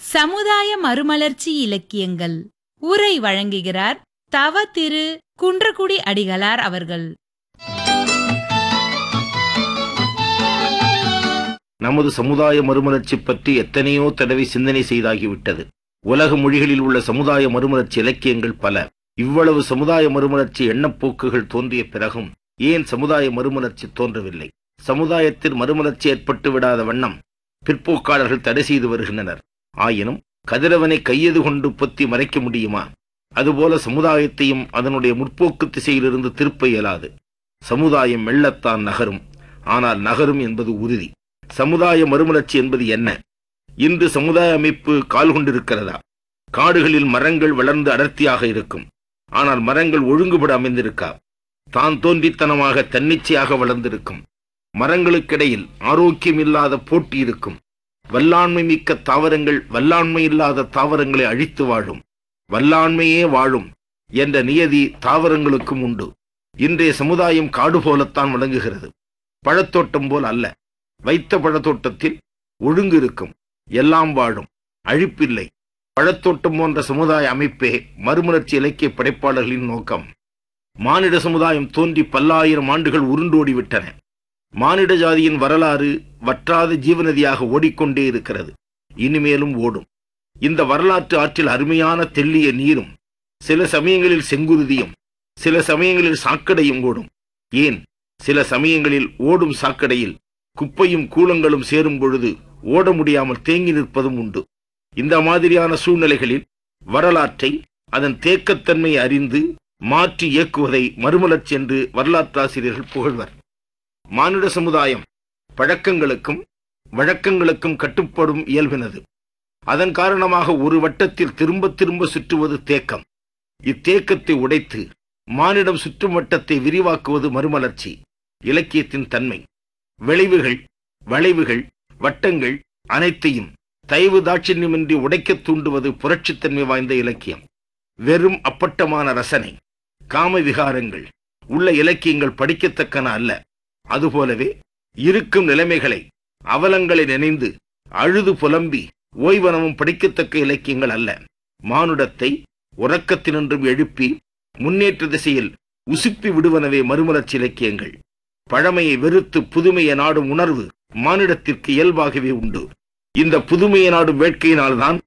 சமுதாய மறுமலர்ச்சி இலக்கியங்கள் உரை வழங்குகிறார் தவ திரு குன்றக்குடி அடிகளார் அவர்கள் நமது சமுதாய மறுமலர்ச்சி பற்றி எத்தனையோ தடவை சிந்தனை செய்தாகிவிட்டது உலக மொழிகளில் உள்ள சமுதாய மறுமலர்ச்சி இலக்கியங்கள் பல இவ்வளவு சமுதாய மறுமலர்ச்சி எண்ணப்போக்குகள் தோன்றிய பிறகும் ஏன் சமுதாய மறுமலர்ச்சி தோன்றவில்லை சமுதாயத்தில் மறுமலர்ச்சி ஏற்பட்டு விடாத வண்ணம் பிற்போக்காளர்கள் தடை செய்து வருகின்றனர் ஆயினும் கதிரவனை கையது கொண்டு பொத்தி மறைக்க முடியுமா அதுபோல சமுதாயத்தையும் அதனுடைய முற்போக்கு திசையிலிருந்து திருப்ப இயலாது சமுதாயம் மெல்லத்தான் நகரும் ஆனால் நகரும் என்பது உறுதி சமுதாய மறுமலர்ச்சி என்பது என்ன இன்று சமுதாய அமைப்பு கால் கொண்டிருக்கிறதா காடுகளில் மரங்கள் வளர்ந்து அடர்த்தியாக இருக்கும் ஆனால் மரங்கள் ஒழுங்குபட அமைந்திருக்கா தான் தோன்றித்தனமாக தன்னிச்சையாக வளர்ந்திருக்கும் மரங்களுக்கிடையில் ஆரோக்கியம் இல்லாத போட்டி இருக்கும் வல்லாண்மை மிக்க தாவரங்கள் வல்லாண்மை இல்லாத தாவரங்களை அழித்து வாழும் வல்லாண்மையே வாழும் என்ற நியதி தாவரங்களுக்கும் உண்டு இன்றைய சமுதாயம் காடு போலத்தான் விளங்குகிறது பழத்தோட்டம் போல் அல்ல வைத்த பழத்தோட்டத்தில் ஒழுங்கு இருக்கும் எல்லாம் வாழும் அழிப்பில்லை பழத்தோட்டம் போன்ற சமுதாய அமைப்பே மறுமலர்ச்சி இலக்கிய படைப்பாளர்களின் நோக்கம் மானிட சமுதாயம் தோன்றி பல்லாயிரம் ஆண்டுகள் உருண்டோடிவிட்டன மானிட ஜாதியின் வரலாறு வற்றாத ஜீவநதியாக ஓடிக்கொண்டே இருக்கிறது இனிமேலும் ஓடும் இந்த வரலாற்று ஆற்றில் அருமையான தெள்ளிய நீரும் சில சமயங்களில் செங்குருதியும் சில சமயங்களில் சாக்கடையும் ஓடும் ஏன் சில சமயங்களில் ஓடும் சாக்கடையில் குப்பையும் கூலங்களும் சேரும் பொழுது ஓட முடியாமல் தேங்கி நிற்பதும் உண்டு இந்த மாதிரியான சூழ்நிலைகளில் வரலாற்றை அதன் தேக்கத்தன்மை அறிந்து மாற்றி இயக்குவதை மறுமலர்ச்சி என்று வரலாற்றாசிரியர்கள் புகழ்வர் மானுட சமுதாயம் பழக்கங்களுக்கும் வழக்கங்களுக்கும் கட்டுப்படும் இயல்பினது அதன் காரணமாக ஒரு வட்டத்தில் திரும்ப திரும்ப சுற்றுவது தேக்கம் இத்தேக்கத்தை உடைத்து மானிடம் சுற்றும் வட்டத்தை விரிவாக்குவது மறுமலர்ச்சி இலக்கியத்தின் தன்மை விளைவுகள் வளைவுகள் வட்டங்கள் அனைத்தையும் தயவு தாட்சியமின்றி உடைக்கத் தூண்டுவது புரட்சித்தன்மை வாய்ந்த இலக்கியம் வெறும் அப்பட்டமான ரசனை காம விகாரங்கள் உள்ள இலக்கியங்கள் படிக்கத்தக்கன அல்ல அதுபோலவே இருக்கும் நிலைமைகளை அவலங்களை நினைந்து அழுது புலம்பி ஓய்வனமும் படிக்கத்தக்க இலக்கியங்கள் அல்ல மானுடத்தை உறக்கத்தினின்றும் எழுப்பி முன்னேற்ற திசையில் உசுப்பி விடுவனவே மறுமலர்ச்சி இலக்கியங்கள் பழமையை வெறுத்து புதுமையை நாடும் உணர்வு மானிடத்திற்கு இயல்பாகவே உண்டு இந்த புதுமையை நாடும் வேட்கையினால்தான்